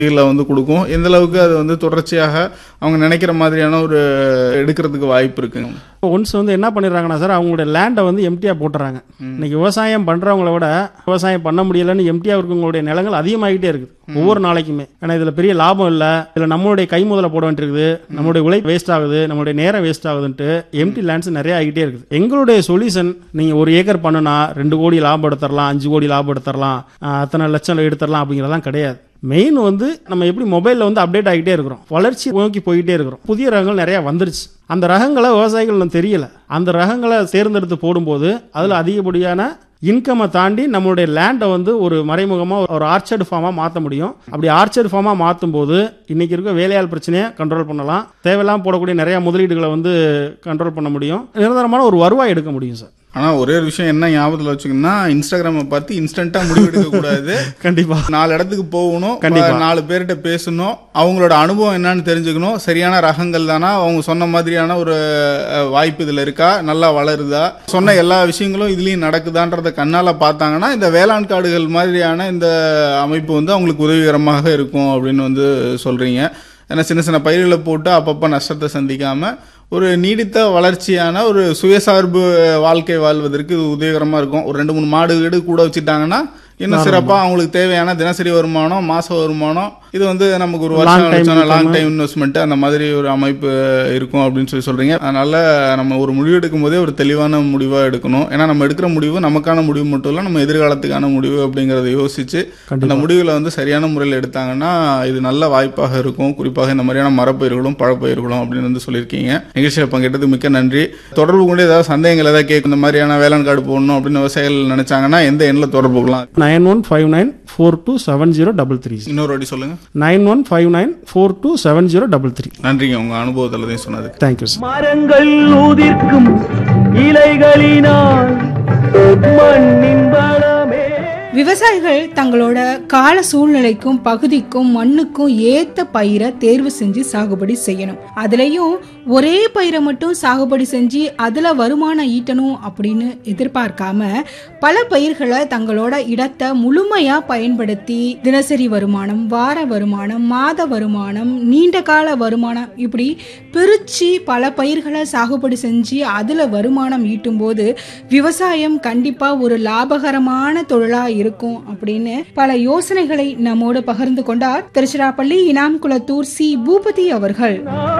இதில் வந்து கொடுக்கும் எந்த அளவுக்கு அது வந்து தொடர்ச்சியாக அவங்க நினைக்கிற மாதிரியான ஒரு எடுக்கிறதுக்கு வாய்ப்பு இருக்குங்க ஒன்ஸ் வந்து என்ன பண்ணிடுறாங்கன்னா சார் அவங்களுடைய லேண்டை வந்து எம்டியாக போட்டுறாங்க இன்னைக்கு விவசாயம் பண்ணுறவங்கள விட விவசாயம் பண்ண முடியலன்னு எம்டியாக இருக்கவங்களுடைய நிலங்கள் அதிகமாகிட்டே இருக்குது ஒவ்வொரு நாளைக்குமே ஏன்னா இதில் பெரிய லாபம் இல்லை இதில் நம்மளுடைய கை முதல போட வேண்டியிருக்குது நம்மளுடைய உழைப்பு வேஸ்ட் ஆகுது நம்மளுடைய நேரம் வேஸ்ட் ஆகுதுன்ட்டு எம்டி லேண்ட்ஸ் நிறைய ஆகிட்டே இருக்குது எங்களுடைய சொல்யூஷன் நீங்கள் ஒரு ஏக்கர் பண்ணுனா ரெண்டு கோடி லாபம் எடுத்துடலாம் அஞ்சு கோடி லாபம் எடுத்துடலாம் ஆஹ் அத்தனை லட்சம் எடுத்துடலாம் அப்படிங்கிறதெல்லாம் கிடையாது மெயின் வந்து நம்ம எப்படி மொபைலில் வந்து அப்டேட் ஆகிட்டே இருக்கிறோம் வளர்ச்சி நோக்கி போயிட்டே இருக்கிறோம் புதிய ரகங்கள் நிறையா வந்துருச்சு அந்த ரகங்களை விவசாயிகள் இன்னும் தெரியல அந்த ரகங்களை தேர்ந்தெடுத்து போடும்போது அதில் அதிகப்படியான இன்கம்மை தாண்டி நம்மளுடைய லேண்டை வந்து ஒரு மறைமுகமாக ஒரு ஆர்ச்சர்டு ஃபார்மாக மாற்ற முடியும் அப்படி ஆர்ச்சர்டு ஃபார்மாக மாற்றும் போது இன்னைக்கு இருக்க வேலையாள் பிரச்சனையை கண்ட்ரோல் பண்ணலாம் தேவையில்லாமல் போடக்கூடிய நிறைய முதலீடுகளை வந்து கண்ட்ரோல் பண்ண முடியும் நிரந்தரமான ஒரு வருவாய் எடுக்க முடியும் சார் ஆனால் ஒரே ஒரு விஷயம் என்ன ஞாபகத்தில் வச்சுக்கணும்னா இன்ஸ்டாகிராமை பார்த்து இன்ஸ்டண்ட்டாக முடிவெடுக்க கூடாது கண்டிப்பாக நாலு இடத்துக்கு போகணும் கண்டிப்பா. ப- நாலு பேர்கிட்ட பேசணும் அவங்களோட அனுபவம் என்னன்னு தெரிஞ்சுக்கணும் சரியான ரகங்கள் தானா அவங்க சொன்ன மாதிரியான ஒரு அஹ், வாய்ப்பு இதுல இருக்கா நல்லா வளருதா சொன்ன எல்லா விஷயங்களும் இதுலயும் நடக்குதான்றத கண்ணால பார்த்தாங்கன்னா இந்த வேளாண் காடுகள் மாதிரியான இந்த அமைப்பு வந்து அவங்களுக்கு உதவிகரமாக இருக்கும் அப்படின்னு வந்து சொல்றீங்க ஏன்னா சின்ன சின்ன பயிர்களை போட்டு அப்பப்போ நஷ்டத்தை சந்திக்காம ஒரு நீடித்த வளர்ச்சியான ஒரு சுயசார்பு வாழ்க்கை வாழ்வதற்கு இது உதவிகரமா இருக்கும் ஒரு ரெண்டு மூணு மாடு வீடு கூட வச்சுட்டாங்கன்னா இன்னும் சிறப்பா அவங்களுக்கு தேவையான தினசரி வருமானம் மாச வருமானம் இது வந்து நமக்கு ஒரு Long time வருஷம் லாங் income. டைம் இன்வெஸ்ட்மெண்ட் அந்த மாதிரி ஒரு அமைப்பு இருக்கும் அப்படின்னு சொல்லி சொல்றீங்க அதனால நம்ம ஒரு முடிவு எடுக்கும் போதே ஒரு தெளிவான முடிவா எடுக்கணும் ஏன்னா நம்ம எடுக்கிற முடிவு நமக்கான முடிவு மட்டும் இல்ல நம்ம எதிர்காலத்துக்கான முடிவு அப்படிங்கறத யோசிச்சு அந்த முடிவுல வந்து சரியான முறையில் எடுத்தாங்கன்னா இது நல்ல வாய்ப்பாக இருக்கும் குறிப்பாக இந்த மாதிரியான மரப்பயிர்களும் பழப்பயிர்களும் அப்படின்னு வந்து சொல்லியிருக்கீங்க நிகழ்ச்சியில் பங்கேற்றதுக்கு மிக்க நன்றி தொடர்பு கொண்டு ஏதாவது சந்தேகங்கள் ஏதாவது கேட்கும் இந்த மாதிரியான வேளாண் கார்டு போடணும் அப்படின்னு விவசாயிகள் நினைச்சாங்கன்னா எந்த எண்ணில் தொடர்பு கொள்ளலாம் nine one five nine four two seven zero double three இன்னொரு வாட்டி சொல்லுங்க nine one five nine four two seven zero double three நன்றிங்க உங்க அனுபவத்தில் தான் சொன்னதுக்கு தேங்க்யூ சார் மரங்கள் உதிர்க்கும் இலைகளினால் மண்ணின் வளமே விவசாயிகள் தங்களோட கால சூழ்நிலைக்கும் பகுதிக்கும் மண்ணுக்கும் ஏத்த பயிரை தேர்வு செஞ்சு சாகுபடி செய்யணும் அதுலயும் ஒரே பயிரை மட்டும் சாகுபடி செஞ்சு அதுல வருமானம் ஈட்டணும் அப்படின்னு எதிர்பார்க்காம பல பயிர்களை தங்களோட இடத்தை முழுமையா பயன்படுத்தி தினசரி வருமானம் வார வருமானம் மாத வருமானம் நீண்ட கால வருமானம் இப்படி பிரிச்சு பல பயிர்களை சாகுபடி செஞ்சு அதுல வருமானம் ஈட்டும் போது விவசாயம் கண்டிப்பா ஒரு லாபகரமான தொழிலா இருக்கும் அப்படின்னு பல யோசனைகளை நம்மோடு பகிர்ந்து கொண்டார் திருச்சிராப்பள்ளி இனாம் குளத்தூர் சி பூபதி அவர்கள்